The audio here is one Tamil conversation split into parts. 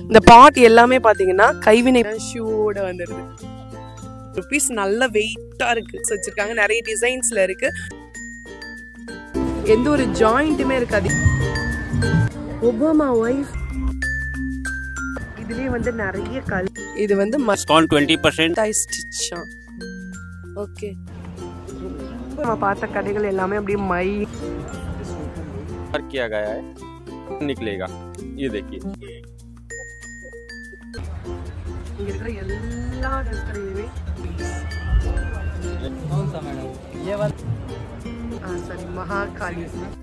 இந்த பாட் எல்லாமே பாத்தீங்கன்னா கைவினை ஷூவோட வந்துருது ருபீஸ் நல்ல வெயிட்டா இருக்கு வச்சிருக்காங்க நிறைய டிசைன்ஸ்ல இருக்கு எந்த ஒரு ஜாயிண்ட்டுமே இருக்காது ஒபாமா ஒய்ஃப் இதுலயே வந்து நிறைய கல் இது வந்து डिस्काउंट ट्वेंटी परसेंट டை ஸ்டிச்சா ஓகே நம்ம பார்த்த கடைகள் எல்லாமே அப்படியே மை किया गया है निकलेगा ये देखिए இங்க இருக்கிற எல்லா ட்ரெஸ் கடையிலுமே ஆ சரி மகாகாளி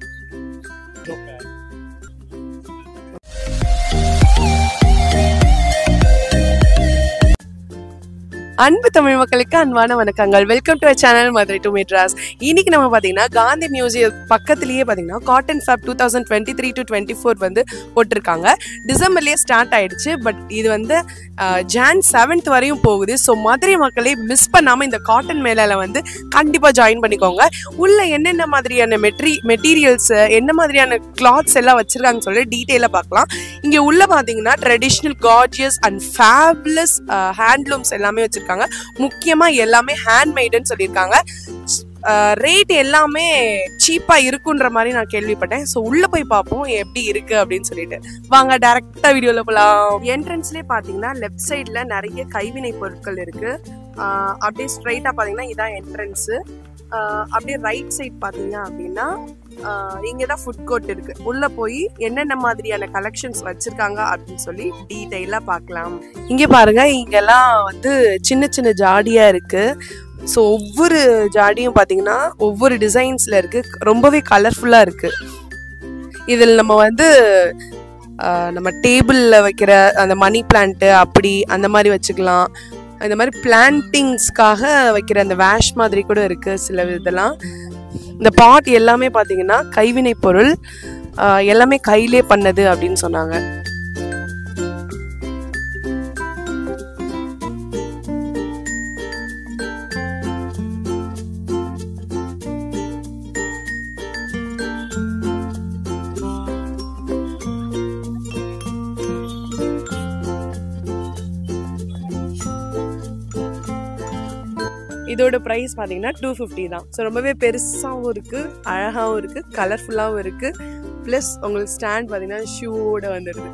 அன்பு தமிழ் மக்களுக்கு அன்பான வணக்கங்கள் welcome to channel Madurai to Madras இன்னைக்கு நம்ம பார்த்தீங்கன்னா காந்தி மியூசியம் பக்கத்துலேயே பார்த்தீங்கன்னா cotton fab two thousand twenty three to twenty four வந்து போட்டிருக்காங்க டிசம்பர்லேயே ஸ்டார்ட் ஆயிடுச்சு பட் இது வந்து ஜான் செவன்த் வரையும் போகுது ஸோ மதுரை மக்களே மிஸ் பண்ணாமல் இந்த காட்டன் மேலால வந்து கண்டிப்பாக ஜாயின் பண்ணிக்கோங்க உள்ள என்னென்ன மாதிரியான மெட்ரி மெட்டீரியல்ஸ் என்ன மாதிரியான கிளாத்ஸ் எல்லாம் வச்சிருக்காங்கன்னு சொல்லி டீட்டெயிலாக பார்க்கலாம் இங்கே உள்ள பார்த்தீங்கன்னா traditional gorgeous and fabulous handlooms எல்லாமே வச்சிருக்காங்க முக்கியமாக எல்லாமே ஹேண்ட்மேடுன்னு சொல்லியிருக்காங்க ரேட் எல்லாமே சீப்பாக இருக்குன்ற மாதிரி நான் கேள்விப்பட்டேன் ஸோ உள்ளே போய் பார்ப்போம் எப்படி இருக்கு அப்படின்னு சொல்லிட்டு வாங்க டேரக்டாக வீடியோவில் போகலாம் என்ட்ரன்ஸ்லேயே பார்த்தீங்கன்னா லெஃப்ட் சைடில் நிறைய கைவினை பொருட்கள் இருக்கு ஆஹ் அப்படியே ஸ்ட்ரைட்டாக பார்த்தீங்கன்னா இதான் என்ட்ரன்ஸு அப்படியே ரைட் சைட் பார்த்தீங்க அப்படின்னா இங்கே தான் ஃபுட் கோர்ட் இருக்கு உள்ள போய் என்னென்ன மாதிரியான கலெக்ஷன்ஸ் வச்சிருக்காங்க அப்படின்னு சொல்லி டீட்டெயிலாக பார்க்கலாம் இங்கே பாருங்க இங்கெல்லாம் வந்து சின்ன சின்ன ஜாடியா இருக்கு ஸோ ஒவ்வொரு ஜாடியும் பார்த்தீங்கன்னா ஒவ்வொரு டிசைன்ஸ்ல இருக்கு ரொம்பவே கலர்ஃபுல்லாக இருக்கு இதில் நம்ம வந்து ஆஹ், நம்ம டேபிளில் வைக்கிற அந்த மணி பிளான்ட்டு அப்படி அந்த மாதிரி வச்சுக்கலாம் இந்த மாதிரி பிளான்டிங்ஸ்க்காக வைக்கிற அந்த வேஷ் மாதிரி கூட இருக்கு சில இதெல்லாம் இந்த பாட் எல்லாமே பார்த்தீங்கன்னா கைவினை பொருள் ஆஹ், எல்லாமே கையிலே பண்ணது அப்படின்னு சொன்னாங்க இதோட ப்ரைஸ் பார்த்தீங்கன்னா டூ ஃபிஃப்டி தான் ஸோ ரொம்பவே பெருசாகவும் இருக்குது அழகாகவும் இருக்குது கலர்ஃபுல்லாகவும் இருக்குது ப்ளஸ் உங்களுக்கு ஸ்டாண்ட் பார்த்தீங்கன்னா ஷூவோட வந்துடுது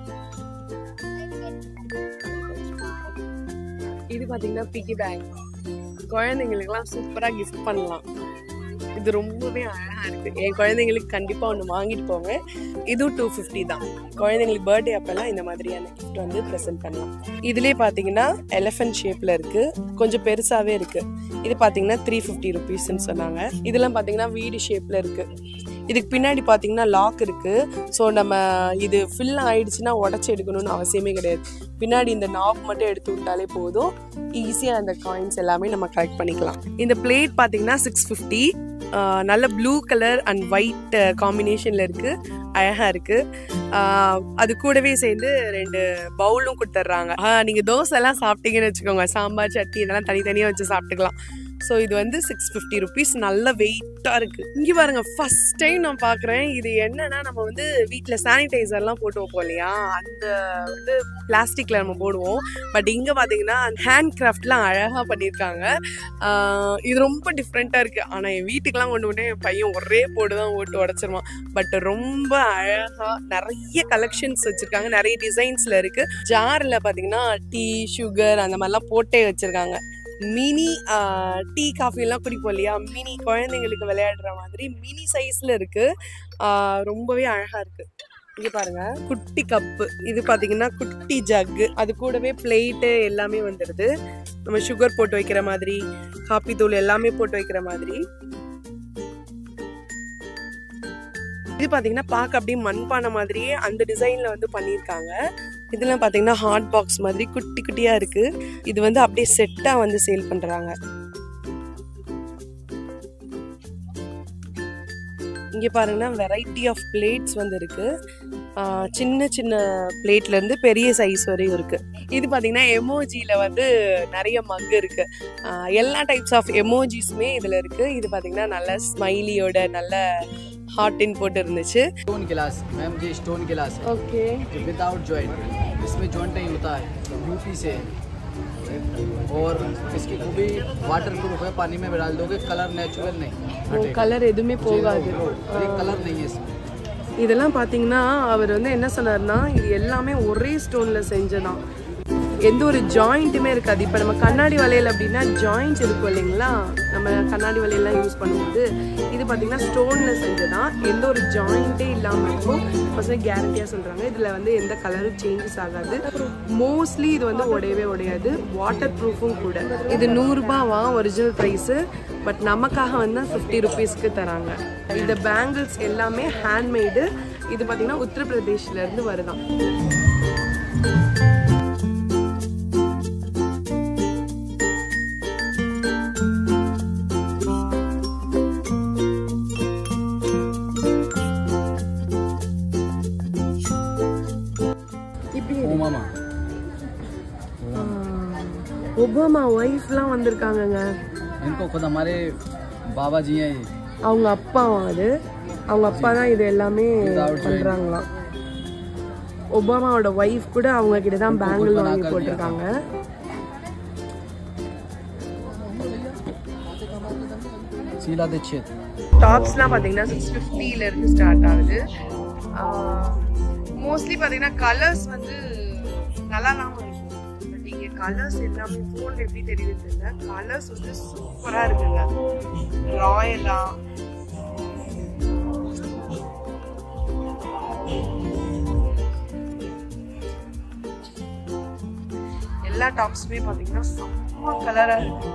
இது பார்த்தீங்கன்னா பிக்கி பேக் குழந்தைங்களுக்குலாம் சூப்பராக கிஃப்ட் பண்ணலாம் இது ரொம்பவே அழகாக இருக்குது என் குழந்தைங்களுக்கு கண்டிப்பாக ஒன்று வாங்கிட்டு போங்க இதுவும் டூ ஃபிஃப்டி தான் குழந்தைங்களுக்கு பர்த்டே அப்பெல்லாம் இந்த மாதிரியான கிஃப்ட் வந்து ப்ரெசென்ட் பண்ணலாம் இதுலேயே பார்த்தீங்கன்னா எலஃபென்ட் ஷேப்பில் இருக்குது கொஞ்சம் பெருசாகவே இருக்குது இது பார்த்தீங்கன்னா த்ரீ ஃபிஃப்டி ருபீஸ்ன்னு சொன்னாங்க இதெல்லாம் பார்த்தீங்கன்னா வீடு ஷேப்பில் இருக்குது இதுக்கு பின்னாடி பார்த்தீங்கன்னா லாக் இருக்குது ஸோ நம்ம இது ஃபில் ஆயிடுச்சுன்னா உடச்சி எடுக்கணும்னு அவசியமே கிடையாது பின்னாடி இந்த நாப் மட்டும் எடுத்து விட்டாலே போதும் ஈஸியாக அந்த காயின்ஸ் எல்லாமே நம்ம கலெக்ட் பண்ணிக்கலாம் இந்த பிளேட் பார்த்தீங்கன்னா சிக்ஸ் ஃபிஃப்டி நல்ல ப்ளூ கலர் அண்ட் ஒயிட் காம்பினேஷனில் இருக்குது அழகாக இருக்குது அது கூடவே சேர்ந்து ரெண்டு பவுலும் கொடுத்துட்றாங்க நீங்கள் தோசை எல்லாம் சாப்பிட்டீங்கன்னு வச்சுக்கோங்க சாம்பார் சட்னி இதெல்லாம் தனித்தனியாக வச்சு சாப்பிட்டுக்கலாம் ஸோ இது வந்து சிக்ஸ் ஃபிஃப்டி ருபீஸ் நல்ல வெயிட்டாக இருக்குது இங்கே பாருங்க ஃபர்ஸ்ட் டைம் நான் பார்க்குறேன் இது என்னன்னா நம்ம வந்து வீட்டில் சானிடைசர்லாம் போட்டு வைப்போம் இல்லையா அந்த வந்து பிளாஸ்டிக்கில் நம்ம போடுவோம் பட் இங்கே பார்த்தீங்கன்னா ஹேண்ட் கிராஃப்ட்லாம் அழகாக பண்ணியிருக்காங்க ஆஹ் இது ரொம்ப டிஃப்ரெண்ட்டாக இருக்குது ஆனால் என் வீட்டுக்கெலாம் கொண்டு போட்டு என் பையன் ஒரே போட்டு தான் ஓட்டு உடச்சிருவான் பட் ரொம்ப அழகாக நிறைய கலெக்ஷன்ஸ் வச்சுருக்காங்க நிறைய டிசைன்ஸில் இருக்குது ஜாரில் பார்த்தீங்கன்னா டீ சுகர் அந்த மாதிரிலாம் போட்டே வச்சுருக்காங்க மினி டீ காஃபிலாம் குடிப்போம் இல்லையா மினி குழந்தைங்களுக்கு விளையாடுற மாதிரி மினி சைஸில் இருக்குது ரொம்பவே அழகாக இருக்குது இங்கே பாருங்க குட்டி கப்பு இது பார்த்தீங்கன்னா குட்டி ஜக்கு அது கூடவே பிளேட்டு எல்லாமே வந்துடுது நம்ம சுகர் போட்டு வைக்கிற மாதிரி காப்பி தூள் எல்லாமே போட்டு வைக்கிற மாதிரி இது பார்த்தீங்கன்னா பார்க்க அப்படியே மண்பானை மாதிரியே அந்த டிசைனில் வந்து பண்ணியிருக்காங்க இதெல்லாம் பார்த்தீங்கன்னா ஹாட் பாக்ஸ் மாதிரி குட்டி குட்டியாக இருக்குது இது வந்து அப்படியே செட்டாக வந்து சேல் பண்ணுறாங்க இங்கே பாருங்கன்னா வெரைட்டி ஆஃப் பிளேட்ஸ் வந்து இருக்கு ஆஹ் சின்ன சின்ன பிளேட்ல இருந்து பெரிய சைஸ் வரையும் இருக்கு இது பார்த்தீங்கன்னா எமோஜியில் வந்து நிறைய மக் இருக்கு ஆஹ் எல்லா டைப்ஸ் ஆஃப் எமோஜிஸுமே இதில் இருக்கு இது பார்த்தீங்கன்னா நல்ல ஸ்மைலியோட நல்ல ஹார்ட்டின் போட்டு இருந்துச்சு स्टोन गिलास मैम ये स्टोन गिलास है ஓகே ये विदाउट जॉइंट इसमें जॉइंट नहीं होता है यूपी से और इसकी खूबी वाटर प्रूफ है पानी में डाल दोगे कलर नेचुरल नहीं हटेगा। கலர் எதுவுமே போகாது ये कलर नहीं है इसमें இதெல்லாம் பார்த்தீங்கன்னா அவர் வந்து என்ன சொன்னார்னா இது எல்லாமே ஒரே ஸ்டோனில் செஞ்சதான் எந்த ஒரு ஜாயிண்ட்டுமே இருக்காது இப்போ நம்ம கண்ணாடி வளையல் அப்படின்னா ஜாயிண்ட்ஸ் இருக்கும் இல்லைங்களா நம்ம கண்ணாடி வளையல்லாம் யூஸ் பண்ணும்போது இது பார்த்தீங்கன்னா ஸ்டோனில் செஞ்சதான் எந்த ஒரு ஜாயிண்ட்டே இல்லாமல் இருக்கும் ஃபர்ஸ்ட் கேரண்டியாக சொல்கிறாங்க இதில் வந்து எந்த கலரும் சேஞ்சஸ் ஆகாது மோஸ்ட்லி இது வந்து உடையவே உடையாது வாட்டர் ப்ரூஃபும் கூட இது நூறுரூபாவா ஒரிஜினல் ப்ரைஸு பட் நமக்காக வந்து ஃபிஃப்டி ருபீஸ்க்கு தராங்க இந்த பேங்கிள்ஸ் எல்லாமே ஹேண்ட்மேடு இது பார்த்தீங்கன்னா உத்தரப்பிரதேஷ்ல இருந்து வருதாம் இப்படி ओ मामा ஒபாமா ஒய்ஃப்லாம் வந்திருக்காங்கங்க इनको खुद हमारे बाबा जी हैं ये அவங்க அப்பாவும் அது அவங்க அப்பா தான் இது எல்லாமே பண்றாங்களாம் ஒபாமாவோட ஒய்ஃப் கூட அவங்க கிட்ட தான் பேங்கிள் வாங்கி போட்டிருக்காங்க शीला दीक्षित டாப்ஸ்லாம் பார்த்தீங்கன்னா சிக்ஸ் ஃபிஃப்டில இருந்து ஸ்டார்ட் ஆகுது மோஸ்ட்லி பார்த்தீங்கன்னா கலர்ஸ் வந்து நல்லா இல்லாமல் இருக்கும் பட் இங்கே கலர்ஸ் எல்லாமே ஃபோனில் எப்படி தெரியுது தெரியல கலர்ஸ் வந்து சூப்பராக இருக்குங்க ராயலா எல்லா டாப்ஸுமே பார்த்தீங்கன்னா செம்ம கலராக இருக்கு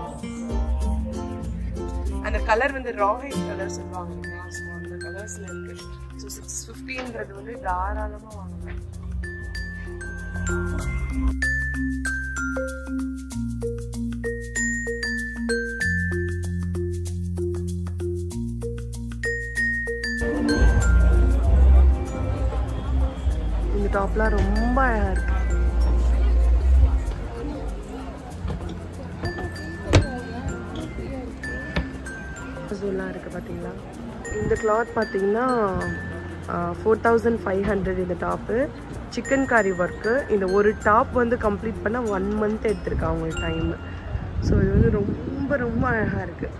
அந்த கலர் வந்து ராயல் கலர் சொல்லுவாங்க இல்லையா ஸோ அந்த கலர்ஸ்ல இருக்கு ஸோ சிக்ஸ் ஃபிஃப்டின்றது வந்து தாராளமாக வாங்கலாம் இந்த டாப்லாம் ரொம்ப அழகா இருக்கு இதெல்லாம் இருக்குது பார்த்தீங்களா இந்த கிளாத் பார்த்தீங்கன்னா ஃபோர் தௌசண்ட் ஃபைவ் ஹண்ட்ரட் இந்த டாப்பு சிக்கன் காரி ஒர்க்கு இந்த ஒரு டாப் வந்து கம்ப்ளீட் பண்ண ஒன் மந்த் எடுத்திருக்கா அவங்களுக்கு டைம் ஸோ இது வந்து ரொம்ப ரொம்ப அழகாக இருக்குது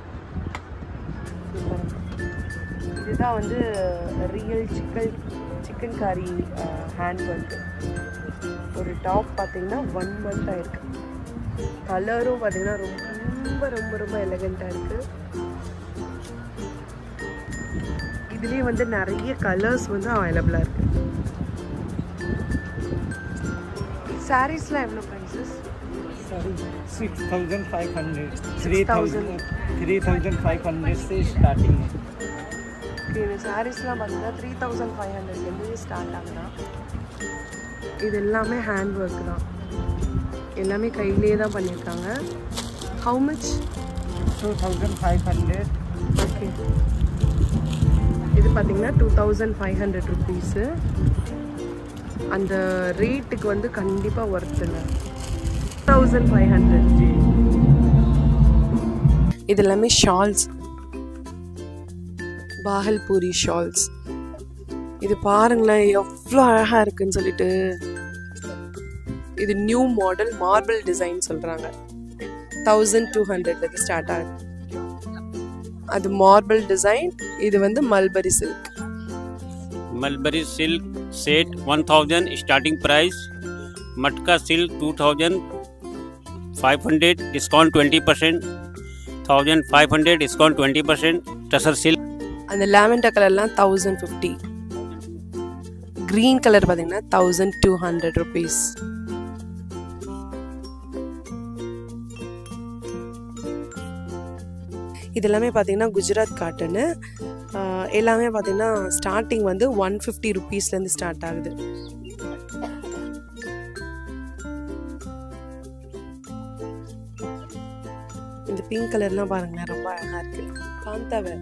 இதுதான் வந்து real chikan chikankari hand work ஒரு டாப் பார்த்தீங்கன்னா ஒன் மந்த் ஆயிருக்கு கலரும் பார்த்தீங்கன்னா ரொம்ப ரொம்ப ரொம்ப எலகண்ட்டாக இருக்குது இதுலேயே வந்து நிறைய கலர்ஸ் வந்து அவைலபிளாக இருக்கு சாரீஸ்லாம் எவ்வளோ ப்ரைஸஸ் Sorry, 6,500. 6,000. 3,500 से starting है ஓகே இந்த சாரீஸ்லாம் பார்த்தீங்கன்னா த்ரீ தௌசண்ட் ஃபைவ் ஹண்ட்ரட்லேருந்து ஸ்டார்ட் ஆகுதா இது எல்லாமே ஹேண்ட் ஒர்க் தான் எல்லாமே கையிலே தான் பண்ணியிருக்காங்க ஹவு மச் 2,500. ஓகே இது பார்த்தீங்கன்னா two thousand five hundred rupees அந்த ரேட்டுக்கு வந்து கண்டிப்பாக ஒர்த்துங்க தௌசண்ட் ஃபைவ் ஹண்ட்ரட் இது எல்லாமே ஷால்ஸ் பாகல்பூரி ஷால்ஸ் இது பாருங்களேன் எவ்வளோ அழகாக இருக்குன்னு சொல்லிட்டு இது நியூ மாடல் மார்பிள் டிசைன் சொல்கிறாங்க தௌசண்ட் டூ ஹண்ட்ரட்லேருந்து ஸ்டார்ட் ஆகுது அது மார்பிள் டிசைன் இது வந்து mulberry silk mulberry silk set 1000 starting price matka silk 2500 discount 20 percent thousand five hundred discount twenty percent tussar silk அந்த லாவெண்டர் கலர்லாம் தௌசண்ட் ஃபிஃப்டி க்ரீன் கலர் பார்த்தீங்கன்னா தௌசண்ட் டூ ஹண்ட்ரட் ருபீஸ் இது எல்லாமே பார்த்தீங்கன்னா குஜராத் காட்டனு எல்லாமே பார்த்தீங்கன்னா ஸ்டார்டிங் வந்து ஒன் ஃபிஃப்டி ருபீஸ்லேருந்து ஸ்டார்ட் ஆகுது இந்த பிங்க் கலர்லாம் பாருங்களேன் ரொம்ப அழகாக இருக்கு காந்தாவர்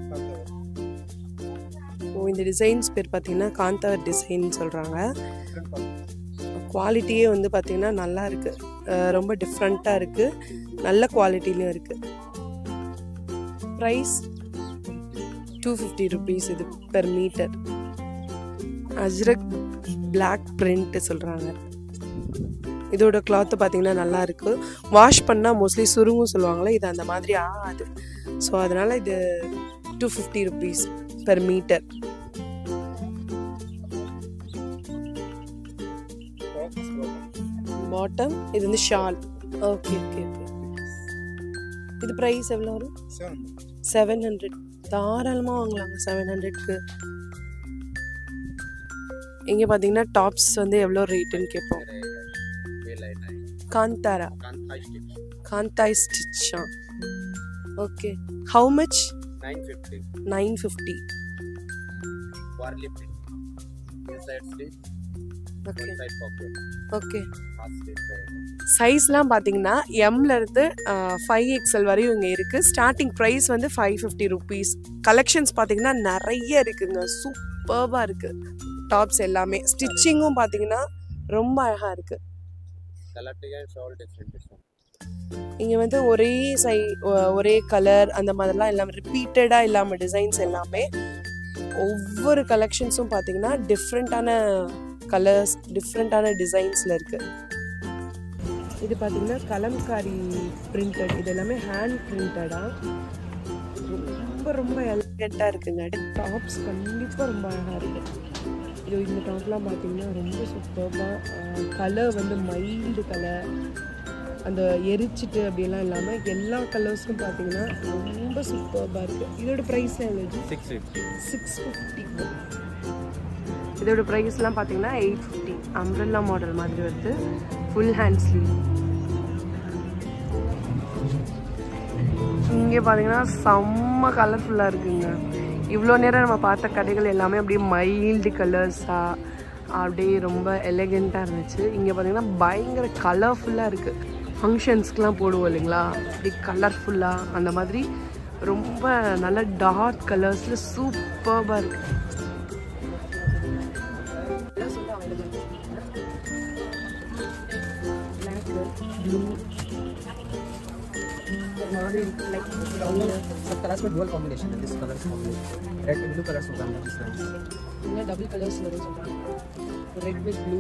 ஓ இந்த டிசைன்ஸ் பேர் பார்த்தீங்கன்னா காந்தாவர் டிசைன் சொல்கிறாங்க குவாலிட்டியே வந்து பார்த்தீங்கன்னா நல்லா இருக்கு அஹ் ரொம்ப டிஃப்ரெண்ட்டாக இருக்கு நல்ல குவாலிட்டிலையும் இருக்கு ப்ரைஸ் டூ ஃபிஃப்டி ருபீஸ் இது per metre Ajrak block print சொல்கிறாங்க இதோட கிளாத்து பார்த்தீங்கன்னா நல்லா இருக்கு வாஷ் பண்ணால் மோஸ்ட்லி சுருங்கும் சொல்லுவாங்களே இது அந்த மாதிரி ஆகாது ஸோ அதனால் இது two fifty rupees per metre bottom இது வந்து ஷால் ஓகே ஓகே ஓகே இது ப்ரைஸ் எவ்வளோ வரும் செவன் ஹண்ட்ரட் தாராளமாக வாங்கலாங்க செவன் ஹண்ட்ரட்க்கு இங்கே பார்த்தீங்கன்னா டாப்ஸ் வந்து எவ்வளோ ரேட்டுன்னு கேட்போம் காந்தாரா காந்தாய் ஸ்டிச்சா okay how much nine fifty. Nine fifty Warli print. Inside sleeve, okay one side pocket. Okay Half sleeve. சைஸ்லாம் பார்த்தீங்கன்னா எம்ல இருந்து ஃபைவ் எக்ஸ்எல் வரையும் இங்கே இருக்குது ஸ்டார்டிங் ப்ரைஸ் வந்து ஃபைவ் ஃபிஃப்டி ருபீஸ் கலெக்ஷன்ஸ் பார்த்தீங்கன்னா நிறைய இருக்குங்க சூப்பர்பாக இருக்குது டாப்ஸ் எல்லாமே ஸ்டிச்சிங்கும் பார்த்தீங்கன்னா ரொம்ப அழகாக இருக்குது Color designs all different. different. இங்கே வந்து ஒரே சை ஒ- ஒரே கலர் அந்த மாதிரிலாம் இல்லாமல் ரிப்பீட்டடாக இல்லாமல் டிசைன்ஸ் எல்லாமே ஒவ்வொரு கலெக்ஷன்ஸும் பார்த்தீங்கன்னா டிஃப்ரெண்ட்டான கலர்ஸ் டிஃப்ரெண்ட்டான டிசைன்ஸில் இருக்குது இது பார்த்தீங்கன்னா கலம்காரி பிரிண்டட் இது எல்லாமே ஹேண்ட் பிரிண்டடாக ரொம்ப ரொம்ப எலகண்ட்டாக இருக்குங்க டாப்ஸ் கண்டிப்பாக ரொம்ப அழகாக இருக்குது இது இந்த டாப்லாம் பார்த்தீங்கன்னா ரொம்ப சூப்பர்பாக கலர் வந்து மைல்டு கலர் அந்த எரிச்சிட்டு அப்படியெல்லாம் இல்லாமல் எல்லா கலர்ஸும் பார்த்தீங்கன்னா ரொம்ப சூப்பர்பாக இருக்குது இதோட ப்ரைஸ் எவ்வளோ Six fifty. சிக்ஸ் ஃபிஃப்டி இதோட ப்ரைஸ்லாம் பார்த்தீங்கன்னா எயிட் ஃபிஃப்டி அம்ப்ரெல்லா மாடல் மாதிரி வருது ஃபுல் ஹேண்ட் ஸ்லீவ் இங்கே பார்த்தீங்கன்னா செம்ம கலர்ஃபுல்லாக இருக்குங்க இவ்வளோ நேரம் நம்ம பார்த்த கடைகள் எல்லாமே அப்படியே மைல்டு கலர்ஸாக அப்படியே ரொம்ப எலகெண்ட்டாக இருந்துச்சு இங்கே பார்த்தீங்கன்னா பயங்கர கலர்ஃபுல்லாக இருக்குது ஃபங்க்ஷன்ஸ்க்கெலாம் போடுவோம் இல்லைங்களா அப்படி கலர்ஃபுல்லாக அந்த மாதிரி ரொம்ப நல்ல டார்க் கலர்ஸில் சூப்பர்பாக இருக்குது सब कलर्स में डुअल कॉम्बिनेशन है this colours combination red and blue colours होगा अंदर दिस टाइम டபுள் கலர்ஸ் வரும் சொல்கிறாங்க red with blue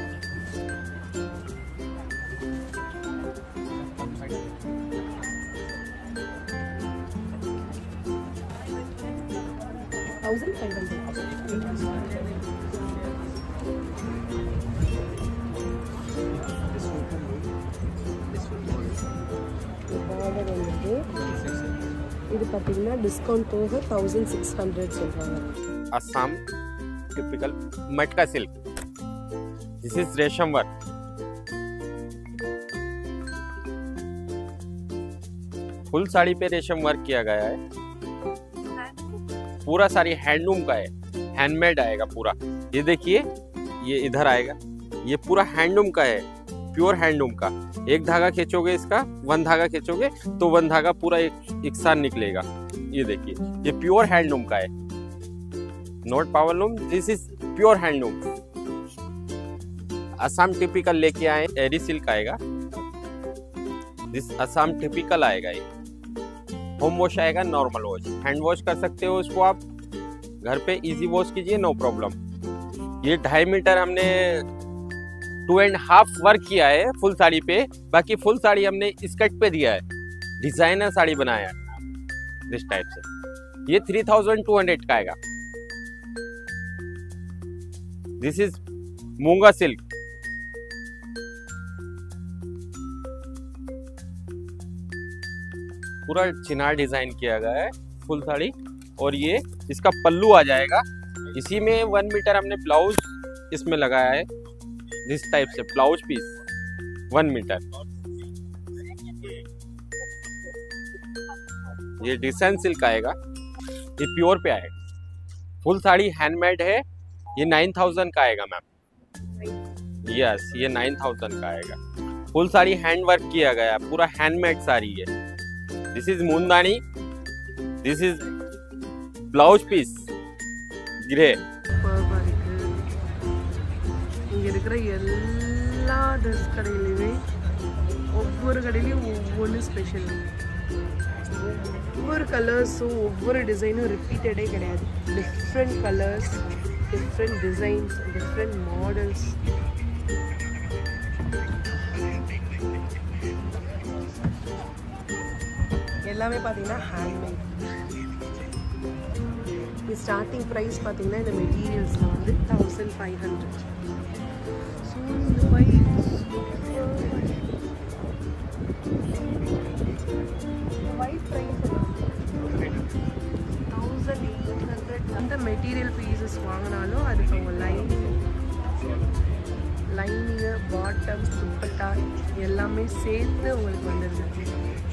thousand five hundred border வந்துட்டு இது பார்த்தீங்கன்னா டிஸ்கவுண்ட் போக தௌசண்ட் சிக்ஸ் ஹண்ட்ரட் சொல்கிறாங்க Assam typical matka silk. This is resham work. Full sari पे रेशम वर्क किया गया है पूरा साड़ी हैंडलूम का है हैंडमेड आएगा पूरा ये देखिए ये इधर आएगा ये पूरा हैंडलूम का है प्योर हैंडलूम का एक धागा खींचोगे इसका वन धागा खींचोगे तो वन धागा पूरा एक एक साथ निकलेगा ये देखिए ये प्योर हैंडलूम का है not powerloom this is pure handloom Assam typical लेके आए एरी सिल्क आएगा दिस असम टिपिकल आएगा ये होम वॉश आएगा नॉर्मल वॉश हैंड वॉश कर सकते हो इसको आप घर पे इजी वॉश कीजिए नो प्रॉब्लम ये ढाई मीटर हमने टू एंड हाफ वर्क किया है फुल साड़ी पे बाकी फुल साड़ी हमने स्कर्ट पे दिया है डिजाइनर साड़ी बनाया है दिस टाइप से ये थ्री थाउजेंड टू हंड्रेड का आएगा दिस इज मूंगा सिल्क पूरा चिनार डिजाइन किया गया है फुल साड़ी और ये इसका पल्लू आ जाएगा इसी में वन मीटर हमने ब्लाउज इसमें लगाया है दिस टाइप से ब्लाउज पीस वन मीटर ये डिसेंट सिल्क आएगा ये प्योर पे आएगा फुल साड़ी हैंडमेड है ये नाइन थाउजेंड का आएगा मैम यस ये नाइन थाउजेंड का आएगा फुल साड़ी हैंड वर्क किया गया है, पूरा हैंडमेड साड़ी है this is mundani this is blouse piece grey சூப்பராக இருக்கு இங்கே இருக்கிற எல்லா ட்ரெஸ் கடையிலையுமே ஒவ்வொரு கடையிலையும் ஒவ்வொன்று ஸ்பெஷல் ஒவ்வொரு கலர்ஸும் ஒவ்வொரு டிசைனும் ரிப்பீட்டடே கிடையாது different colours different designs different models எல்லாமே பார்த்தீங்கன்னா ஹேண்ட்மேட் இது ஸ்டார்டிங் ப்ரைஸ் பார்த்தீங்கன்னா இந்த மெட்டீரியல்ஸில் வந்து தௌசண்ட் ஃபைவ் ஹண்ட்ரட் ஸோ இந்த white white price thousand eight hundred எந்த மெட்டீரியல் பீசஸ் வாங்கினாலும் அதுக்கு அவங்க லைனிங் லைனிங்கு பாட்டம் துப்பட்டா எல்லாமே சேர்த்து உங்களுக்கு வந்துடுது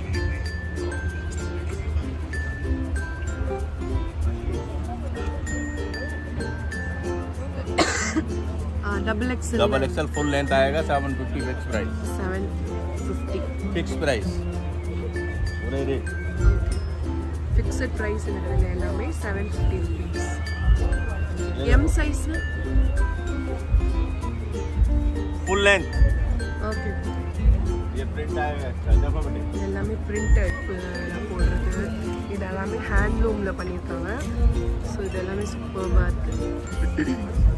double XL double XL full length आएगा seven fifty fix price seven fifty fix price पूरे रेट ஃபிக்ஸட் ப்ரைஸ் இருக்கிறது எல்லாமே seven fifty rupees M size full length okay ये प्रिंट आएगा इसका देखो बेटे இது எல்லாமே பிரிண்டட் போடுறது இது எல்லாமே ஹேண்ட்லூமில் பண்ணியிருக்காங்க ஸோ இது எல்லாமே சூப்பர்பாக இருக்குது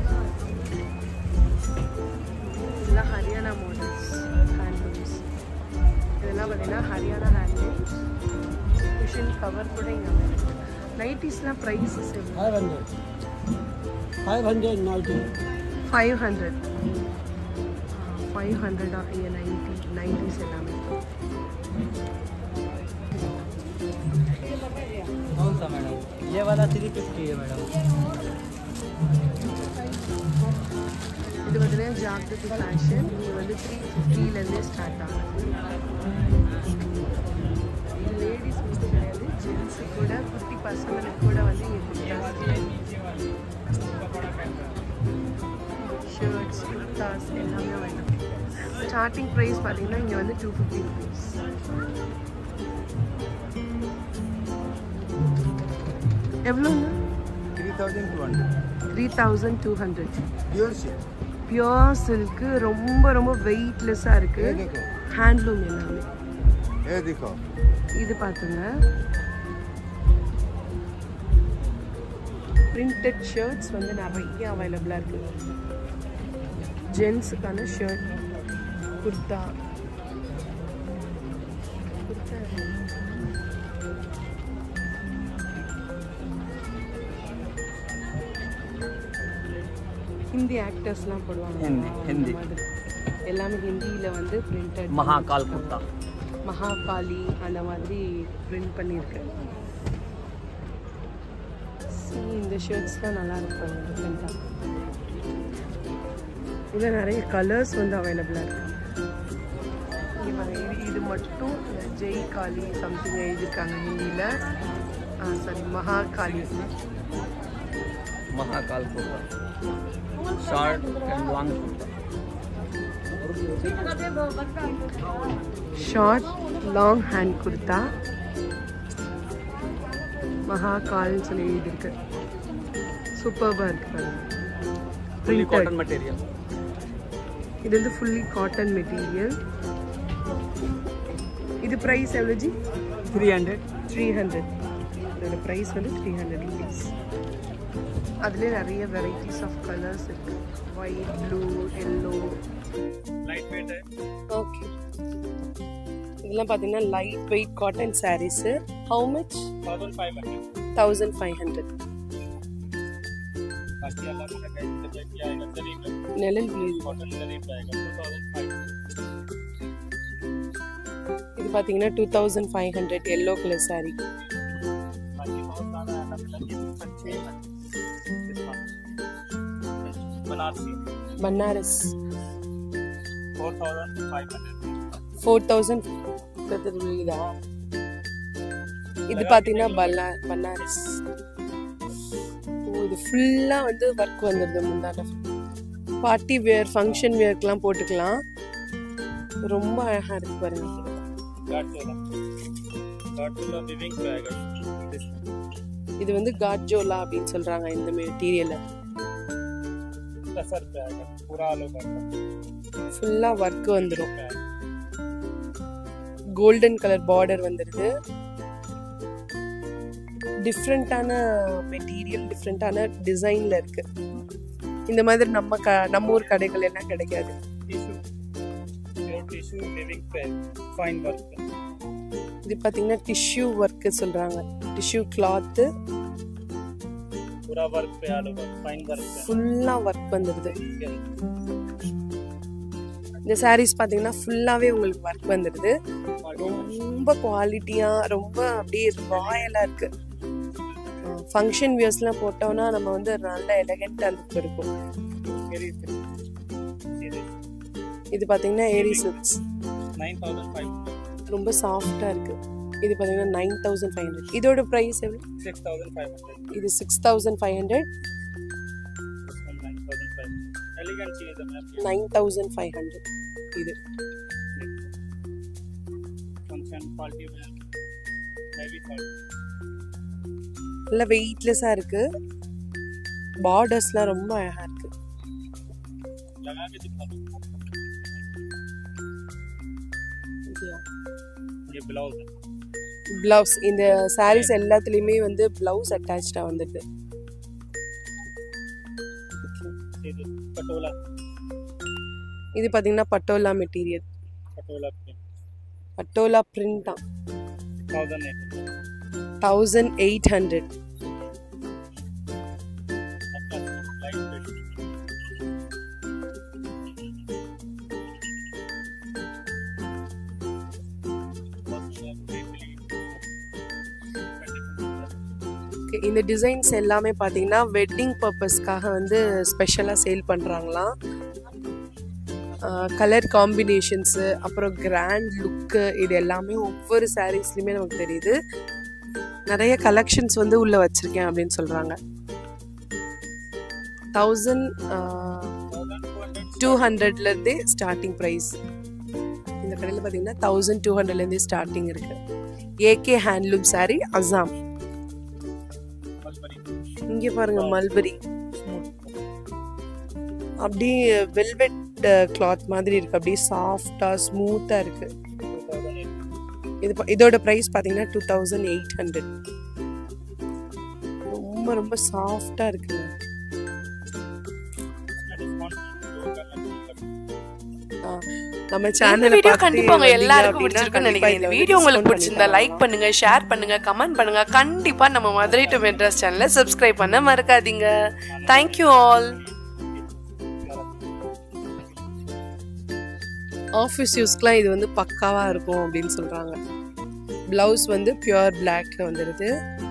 இதெல்லாம் ஹரியானா மாடல்ஸ் ஹேண்ட்லூம்ஸ் இதெல்லாம் பார்த்தீங்கன்னா ஹரியானா ஹேண்ட்லூம்ஸ் மிஷின் கவர் கூட இங்கே நைட்டிஸ்லாம் ப்ரைஸஸ் எவ்வளோ 500 90 ஃபைவ் ஹண்ட்ரட் ஃபைவ் ஹண்ட்ரடா இங்கே நைன்ட்டி நைன்டிஸ் எல்லாமே कौन सा मैडम ये वाला 350 है मैडम இது பார்த்தீங்கன்னா ஜாக்கிரதை ஃபேஷன் இது வந்து த்ரீ ஃபிஃப்டிலேருந்தே ஸ்டார்ட் ஆகும் இது லேடிஸ் மட்டும் கிடையாது ஜென்ஸு கூட குட்டி பசங்களுக்கு கூட வந்து இங்கே ஷர்ட்ஸ் குர்தாஸ் எல்லாமே வேணும் ஸ்டார்டிங் ப்ரைஸ் பார்த்தீங்கன்னா இங்கே வந்து டூ ஃபிஃப்டி ருபீஸ் எவ்வளோங்க three thousand two hundred three thousand two hundred pure से பியோர் சில்க்கு ரொம்ப ரொம்ப வெயிட்லெஸ்ஸாக ये இருக்குது देखो ஹேண்ட்லூம் எல்லாமே ये देखो இது பார்த்துங்க பிரிண்டட் ஷர்ட்ஸ் வந்து நிறைய அவைலபிளாக இருக்குது ஜென்ஸுக்கான ஷர்ட் குர்தா குர்தா ஹிந்தி ஆக்டர்ஸ்லாம் போடுவாங்க ஹிந்தி, அந்த ஹிந்தி. மாதிரி. எல்லாமே ஹிந்தியில் வந்து பிரிண்டட் महाकाल कुर्ता மகாகாளி அந்த மாதிரி பிரிண்ட் பண்ணியிருக்கேன் See, இந்த ஷர்ட்ஸ்லாம் நல்லா இருக்கும் டிஃப்ரெண்ட்டாக இதில் நிறைய கலர்ஸ் வந்து அவைலபிளாக இருக்கு இங்க பாருங்க, இது இது மட்டும் இந்த ஜெய் காளி சம்திங் எழுதியிருக்காங்க ஹிந்தியில் sorry Mahakali Mahakal kurta short and long kurta short long hand kurta மகாகால்னு சொல்லி எழுதியிருக்கு சூப்பர்பாக இருக்கு பாருங்க फुली Printed. कॉटन मटेरियल இது வந்து ஃபுல்லி காட்டன் மெட்டீரியல் இது ப்ரைஸ் எவ்வளோ ஜி 300 த்ரீ ஹண்ட்ரட் இதோட ப்ரைஸ் வந்து த்ரீ ஹண்ட்ரட் ருபீஸ் அதுலேயே நிறைய வெரைட்டிஸ் ஆஃப் கலர்ஸ் இருக்கு white blue yellow light weight है ஓகே இதெல்லாம் பார்த்தீங்கன்னா light weight cotton saris how much 1500 thousand five hundred बाकी अलग अलग है जैसे कि आएगा जरी में நிழல் விழுது कॉटन जरी पे आएगा 2500 இது பார்த்தீங்கன்னா two thousand five hundred yellow colour sari बाकी बहुत सारा अलग अलग ये अच्छे हैं इसका बनारसी பனாரஸ் 4500 ஃபோர் தௌசண்ட் விழுதா இது பார்த்தீங்கன்னா பல்லா பனாரஸ் ஓ இது ஃபுல்லாக வந்து ஒர்க் வந்துடுது முந்தான பார்ட்டி வேர் ஃபங்க்ஷன் வேர்க்கெலாம் போட்டுக்கலாம் ரொம்ப அழகாக இருக்கு பாருங்க Gharchola Gharchola weaving पे आएगा this இது வந்து காட்ஜோலா அப்படின்னு சொல்கிறாங்க இந்த மெட்டீரியலை टसर पे आएगा पूरा ऑल ओवर ஃபுல்லாக ஒர்க் வந்துடும் கோல்டன் கலர் பார்டர் வந்துடுது டிஃப்ரெண்ட்டான மெட்டீரியல் டிஃப்ரெண்ட்டான டிசைனில் இருக்கு இந்த மாதிரி நம்ம க நம்ம ஊர் கடைகள் எல்லாம் கிடைக்காது टिश्यू प्योर टिश्यू लिविंग पे फाइन वर्क இது பார்த்தீங்கன்னா டிஷ்யூ ஒர்க்கு சொல்கிறாங்க டிஷ்யூ கிளாத்து पूरा वर्क पे ऑल ओवर फाइन वर्क पे ஃபுல்லாக ஒர்க் வந்துடுது இந்த சாரீஸ் பார்த்தீங்கன்னா ஃபுல்லாகவே உங்களுக்கு ஒர்க் வந்துடுது ரொம்ப குவாலிட்டியாக ரொம்ப அப்படியே ராயலாக இருக்கு ஃபங்க்ஷன் வியர்ஸ்லாம் போட்டோம்னா நம்ம வந்து நல்ல எலகெண்ட்டாக லுக் இருக்கும் இது பார்த்தீங்கன்னா ஏரி சில்க்ஸ் नाइन थाउजेंड फाइव ரொம்ப சாஃப்டாக இருக்கு இது பார்த்தீங்கன்னா நைன் தௌசண்ட் ஃபைவ் ஹண்ட்ரட் இதோட ப்ரைஸ் எவ்வளோ सिक्स थाउजेंड फाइव हंड्रेड இது six thousand five hundred nine thousand five elegant चीज है ma'am nine thousand five hundred இது फंक्शन पार्टी में हैवी थॉट நல்லா வெயிட்லெஸ்ஸாக இருக்கு பார்டர்ஸ்லாம் ரொம்ப அழகாக இருக்கு लगा के दिखा दो ये ब्लाउज है ப்ளவுஸ் இந்த சாரீஸ் எல்லாத்துலேயுமே வந்து ப்ளவுஸ் அட்டாச்சாக வந்துடுது ये जो पटोला இது பார்த்தீங்கன்னா Patola material Patola print Patola print தான் thousand eight thousand eight hundred இந்த டிசைன்ஸ் எல்லாமே பார்த்தீங்கன்னா வெட்டிங் பர்பஸ்க்காக வந்து ஸ்பெஷலாக சேல் பண்ணுறாங்களாம் கலர் காம்பினேஷன்ஸு அப்புறம் கிராண்ட் லுக்கு இது எல்லாமே ஒவ்வொரு சாரீஸ்லையுமே நமக்கு தெரியுது நிறைய கலெக்ஷன்ஸ் வந்து உள்ளே வச்சுருக்கேன் அப்படின்னு சொல்கிறாங்க தௌசண்ட் டூ ஹண்ட்ரட்லேருந்தே ஸ்டார்டிங் ப்ரைஸ் இந்த கடையில் பார்த்தீங்கன்னா தௌசண்ட் டூ ஹண்ட்ரட்லேருந்தே ஸ்டார்டிங் இருக்குது ஏகே ஹேண்ட்லூம் saree அசாம் இங்கே பாருங்க மல்பரி அப்படியே வெல்வெட் கிளாத் மாதிரி இருக்கு அப்படியே சாஃப்டா ஸ்மூத்தா இருக்கு இது பா- இதோட பிரைஸ் பாத்தீங்கன்னா டூ தௌசண்ட் எயிட் ஹண்ட்ரட் ரொம்ப ரொம்ப சாஃப்டா இருக்குங்க ஆ, நம்ம இந்த சேனல் வீடியோ கண்டிப்பா உங்க எல்லாருக்கும் பிடிச்சிருக்கும்னு நினைக்கிறேன் இந்த வீடியோ உங்களுக்கு பிடிச்சிருந்தா லைக் பண்ணுங்க ஷேர் பண்ணுங்க கமெண்ட் பண்ணுங்க கண்டிப்பா நம்ம மதுரை டு மெட்ராஸ் சேனலை சப்ஸ்கிரைப் பண்ண மறக்காதீங்க தேங்க்யூ ஆல் ஆஃபீஸ் யூஸ்க்குலாம் இது வந்து பக்காவா இருக்கும் அப்படின்னு சொல்றாங்க பிளவுஸ் வந்து பியூர் பிளாக்ல வந்துடுது